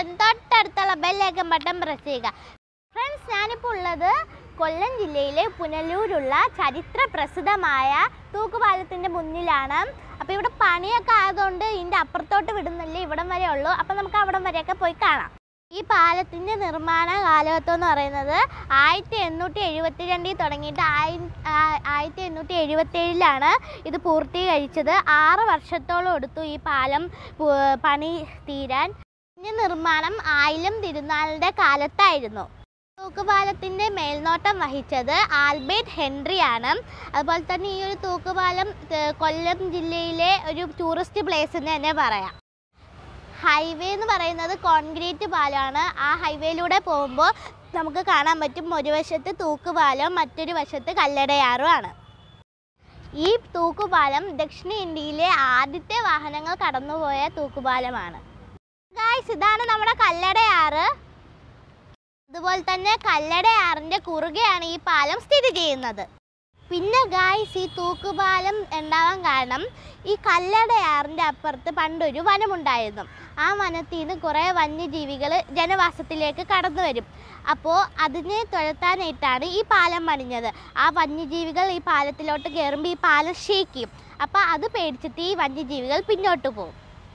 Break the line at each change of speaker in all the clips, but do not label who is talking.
തന്നെ തൊട്ടടുത്തുള്ള bell icon button press ചെയ്യുക ഫ്രണ്ട്സ് ഞാനിപ്പോൾ ഉള്ളത് കൊല്ലം ജില്ലയിലെ പുനലൂരുള്ള ചരിത്ര പ്രസിദ്ധമായ തൂക്കുപാലത്തിൻ്റെ മുന്നിലാണ് അപ്പോൾ ഇവിടെ പണിയൊക്കെ ആയതുകൊണ്ട് ഇതിൻ്റെ അപ്പുറത്തോട്ട് വിടുന്നില്ല ഇവിടം വരെ ഉള്ളൂ അപ്പോൾ നമുക്ക് അവിടം വരെയൊക്കെ പോയി കാണാം ഈ പാലത്തിൻ്റെ നിർമ്മാണ കാലഘട്ടം എന്ന് പറയുന്നത് ആയിരത്തി എണ്ണൂറ്റി എഴുപത്തി രണ്ടിൽ തുടങ്ങിയിട്ട് ആയി ആ- ആയിരത്തി എണ്ണൂറ്റി എഴുപത്തി ഏഴിലാണ് ഇത് പൂർത്തീകരിച്ചത് ആറ് വർഷത്തോളം എടുത്തു ഈ പാലം പു- പണി തീരാൻ ഇതിൻ്റെ നിർമ്മാണം ആയിരം തിരുനാളിൻ്റെ കാലത്തായിരുന്നു തൂക്കുപാലത്തിൻ്റെ മേൽനോട്ടം വഹിച്ചത് ആൽബർട്ട് ഹെൻറിയാണ് അതുപോലെ തന്നെ ഈ ഒരു തൂക്കുപാലം ഏഹ്, കൊല്ലം ജില്ലയിലെ ഒരു ടൂറിസ്റ്റ് പ്ലേസ് എന്ന് തന്നെ പറയാം ഹൈവേ എന്ന് പറയുന്നത് കോൺക്രീറ്റ് പാലമാണ് ആ ഹൈവേയിലൂടെ പോകുമ്പോൾ നമുക്ക് കാണാൻ പറ്റും ഒരു വശത്ത് തൂക്കുപാലം മറ്റൊരു വശത്ത് കല്ലടയാറുമാണ് ഈ തൂക്കുപാലം ദക്ഷിണേന്ത്യയിലെ ആദ്യത്തെ വാഹനങ്ങൾ കടന്നുപോയ തൂക്കുപാലമാണ് ഗായ്സ് ഇതാണ് നമ്മുടെ കല്ലടയാറ് അതുപോലെ തന്നെ കല്ലടയാറിൻ്റെ കുറുകെയാണ് ഈ പാലം സ്ഥിതി ചെയ്യുന്നത് പിന്നെ ഗായ്സ് ഈ തൂക്കുപാലം ഉണ്ടാവാൻ കാരണം ഈ കല്ലടയാറിൻ്റെ അപ്പുറത്ത് പണ്ടൊരു വനമുണ്ടായിരുന്നു ആ വനത്തിൽ നിന്ന് കുറേ വന്യജീവികൾ ജനവാസത്തിലേക്ക് കടന്നു വരും അപ്പോൾ അതിനെ തുരത്താനായിട്ടാണ് ഈ പാലം പണിഞ്ഞത് ആ വന്യജീവികൾ ഈ പാലത്തിലോട്ട് കയറുമ്പോൾ ഈ പാലം ഷേക്കും അപ്പോൾ അത് പേടിച്ചിട്ട് ഈ വന്യജീവികൾ പിന്നോട്ട് പോകും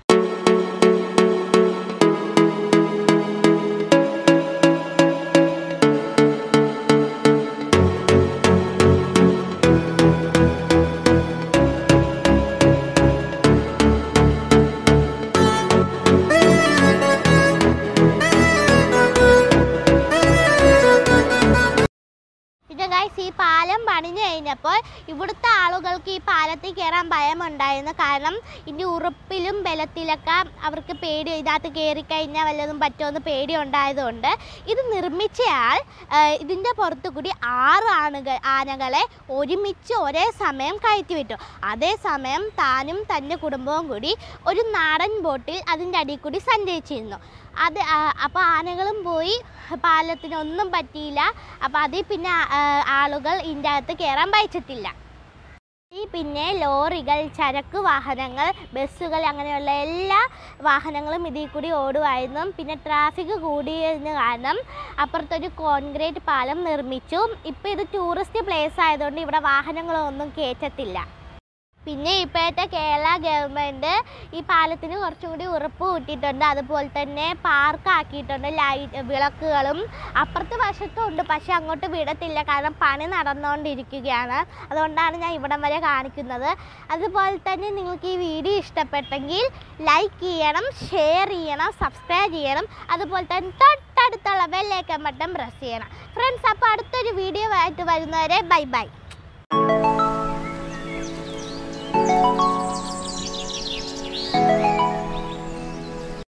പിന്നെ ഗൈസ് ഈ പാലം പണിഞ്ഞു കഴിഞ്ഞപ്പോൾ ഇവിടുത്തെ ആളുകൾക്ക് ഈ പാലത്തിൽ കയറാൻ ഭയമുണ്ടായിരുന്നു കാരണം ഇതിൻ്റെ ഉറപ്പിലും ബലത്തിലൊക്കെ അവർക്ക് പേടി ഇതിനകത്ത് കയറി കഴിഞ്ഞാൽ വല്ലതും പറ്റുമെന്ന് പേടി ഉണ്ടായതുകൊണ്ട് ഇത് നിർമ്മിച്ചയാൾ ആ, ഇതിൻ്റെ പുറത്തു കൂടി ആറ് ആണുകൾ ആനകളെ ഒരുമിച്ച് ഒരേ സമയം കയറ്റി വിട്ടു അതേസമയം താനും തൻ്റെ കുടുംബവും കൂടി ഒരു നാടൻ ബോട്ടിൽ അതിൻ്റെ അടിയിൽ കൂടി സഞ്ചരിച്ചിരുന്നു അത് അപ്പോൾ ആനകളും പോയി പാലത്തിനൊന്നും പറ്റിയില്ല അപ്പോൾ അതിൽ പിന്നെ ആ, ആളുകൾ ഇതിൻ്റെ അകത്ത് കയറാൻ പറ്റില്ല ഈ പിന്നെ ലോറികൾ ചരക്ക് വാഹനങ്ങൾ ബസ്സുകൾ അങ്ങനെയുള്ള എല്ലാ വാഹനങ്ങളും ഇതിൽ കൂടി ഓടുമായിരുന്നു പിന്നെ ട്രാഫിക് കൂടിയതിന് കാരണം അപ്പുറത്തൊരു കോൺക്രീറ്റ് പാലം നിർമ്മിച്ചു ഇപ്പോൾ ഇത് ടൂറിസ്റ്റ് പ്ലേസ് ആയതുകൊണ്ട് ഇവിടെ വാഹനങ്ങളൊന്നും കയറ്റത്തില്ല പിന്നെ ഇപ്പോഴത്തെ കേരള ഗവൺമെൻറ് ഈ പാലത്തിന് കുറച്ചും കൂടി ഉറപ്പ് കൂട്ടിയിട്ടുണ്ട് അതുപോലെ തന്നെ പാർക്ക് ആക്കിയിട്ടുണ്ട് ലൈറ്റ് വിളക്കുകളും അപ്പുറത്തെ വശത്തും ഉണ്ട് പക്ഷെ അങ്ങോട്ട് വിടത്തില്ല കാരണം പണി നടന്നുകൊണ്ടിരിക്കുകയാണ് അതുകൊണ്ടാണ് ഞാൻ ഇവിടം വരെ കാണിക്കുന്നത് അതുപോലെ തന്നെ നിങ്ങൾക്ക് ഈ വീഡിയോ ഇഷ്ടപ്പെട്ടെങ്കിൽ ലൈക്ക് ചെയ്യണം ഷെയർ ചെയ്യണം സബ്സ്ക്രൈബ് ചെയ്യണം അതുപോലെ തന്നെ തൊട്ടടുത്തുള്ള ബെല്ലൈക്കൻ ബട്ടൺ പ്രസ് ചെയ്യണം ഫ്രണ്ട്സ് അപ്പോൾ അടുത്തൊരു വീഡിയോ ആയിട്ട് വരുന്നവരെ ബൈ ബൈ
Thank